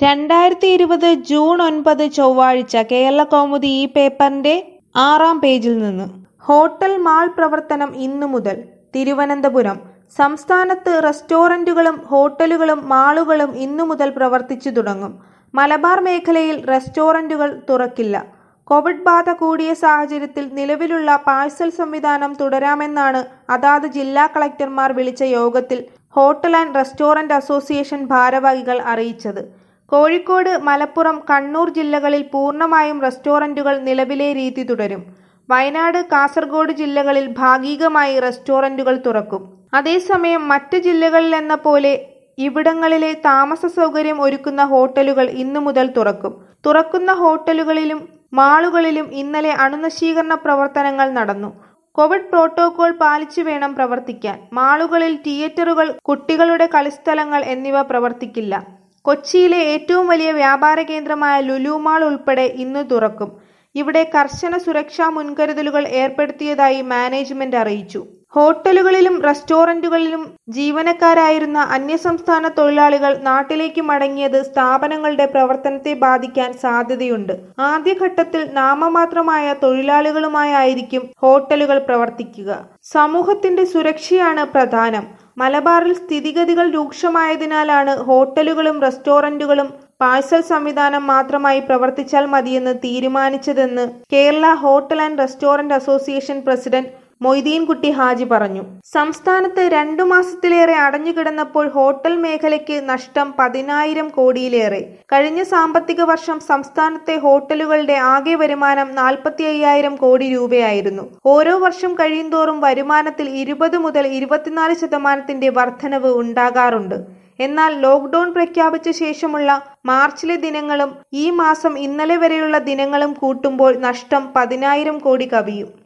രണ്ടായിരത്തി ഇരുപത് ജൂൺ ഒൻപത് ചൊവ്വാഴ്ച കേരളകൗമുദി ഈ പേപ്പറിന്റെ ആറാം പേജിൽ നിന്ന് ഹോട്ടൽ മാൾ പ്രവർത്തനം ഇന്നു മുതൽ തിരുവനന്തപുരം സംസ്ഥാനത്ത് റെസ്റ്റോറന്റുകളും ഹോട്ടലുകളും മാളുകളും ഇന്നു മുതൽ പ്രവർത്തിച്ചു തുടങ്ങും മലബാർ മേഖലയിൽ റെസ്റ്റോറന്റുകൾ തുറക്കില്ല കോവിഡ് ബാധ കൂടിയ സാഹചര്യത്തിൽ നിലവിലുള്ള പാഴ്സൽ സംവിധാനം തുടരാമെന്നാണ് അതാത് ജില്ലാ കളക്ടർമാർ വിളിച്ച യോഗത്തിൽ ഹോട്ടൽ ആൻഡ് റെസ്റ്റോറന്റ് അസോസിയേഷൻ ഭാരവാഹികൾ അറിയിച്ചത് കോഴിക്കോട് മലപ്പുറം കണ്ണൂർ ജില്ലകളിൽ പൂർണ്ണമായും റെസ്റ്റോറന്റുകൾ നിലവിലെ രീതി തുടരും വയനാട് കാസർഗോഡ് ജില്ലകളിൽ ഭാഗികമായി റെസ്റ്റോറന്റുകൾ തുറക്കും അതേസമയം മറ്റ് ജില്ലകളിലെന്ന പോലെ ഇവിടങ്ങളിലെ താമസ സൗകര്യം ഒരുക്കുന്ന ഹോട്ടലുകൾ ഇന്നു മുതൽ തുറക്കും തുറക്കുന്ന ഹോട്ടലുകളിലും മാളുകളിലും ഇന്നലെ അണുനശീകരണ പ്രവർത്തനങ്ങൾ നടന്നു കോവിഡ് പ്രോട്ടോകോൾ പാലിച്ചു വേണം പ്രവർത്തിക്കാൻ മാളുകളിൽ തിയേറ്ററുകൾ കുട്ടികളുടെ കളിസ്ഥലങ്ങൾ എന്നിവ പ്രവർത്തിക്കില്ല കൊച്ചിയിലെ ഏറ്റവും വലിയ വ്യാപാര കേന്ദ്രമായ ലുലു മാൾ ഉൾപ്പെടെ ഇന്ന് തുറക്കും ഇവിടെ കർശന സുരക്ഷാ മുൻകരുതലുകൾ ഏർപ്പെടുത്തിയതായി മാനേജ്മെന്റ് അറിയിച്ചു ഹോട്ടലുകളിലും റെസ്റ്റോറന്റുകളിലും ജീവനക്കാരായിരുന്ന അന്യസംസ്ഥാന തൊഴിലാളികൾ നാട്ടിലേക്ക് മടങ്ങിയത് സ്ഥാപനങ്ങളുടെ പ്രവർത്തനത്തെ ബാധിക്കാൻ സാധ്യതയുണ്ട് ആദ്യഘട്ടത്തിൽ നാമമാത്രമായ തൊഴിലാളികളുമായായിരിക്കും ഹോട്ടലുകൾ പ്രവർത്തിക്കുക സമൂഹത്തിന്റെ സുരക്ഷയാണ് പ്രധാനം മലബാറിൽ സ്ഥിതിഗതികൾ രൂക്ഷമായതിനാലാണ് ഹോട്ടലുകളും റെസ്റ്റോറന്റുകളും പാഴ്സൽ സംവിധാനം മാത്രമായി പ്രവർത്തിച്ചാൽ മതിയെന്ന് തീരുമാനിച്ചതെന്ന് Kerala hotel and restaurant association president Moideenkutty Haji പറഞ്ഞു സംസ്ഥാനത്ത് രണ്ടു മാസത്തിലേറെ അടഞ്ഞുകിടന്നപ്പോൾ ഹോട്ടൽ മേഖലയ്ക്ക് നഷ്ടം പതിനായിരം കോടിയിലേറെ കഴിഞ്ഞ സാമ്പത്തിക വർഷം സംസ്ഥാനത്തെ ഹോട്ടലുകളുടെ ആകെ വരുമാനം നാൽപ്പത്തി അയ്യായിരം കോടി രൂപയായിരുന്നു ഓരോ വർഷം കഴിയുന്തോറും വരുമാനത്തിൽ ഇരുപത് മുതൽ ഇരുപത്തിനാല് ശതമാനത്തിന്റെ വർധനവ് ഉണ്ടാകാറുണ്ട് എന്നാൽ ലോക്ഡൌൺ പ്രഖ്യാപിച്ച ശേഷമുള്ള മാർച്ചിലെ ദിനങ്ങളും ഈ മാസം ഇന്നലെ വരെയുള്ള ദിനങ്ങളും കൂട്ടുമ്പോൾ നഷ്ടം പതിനായിരം കോടി കവിയും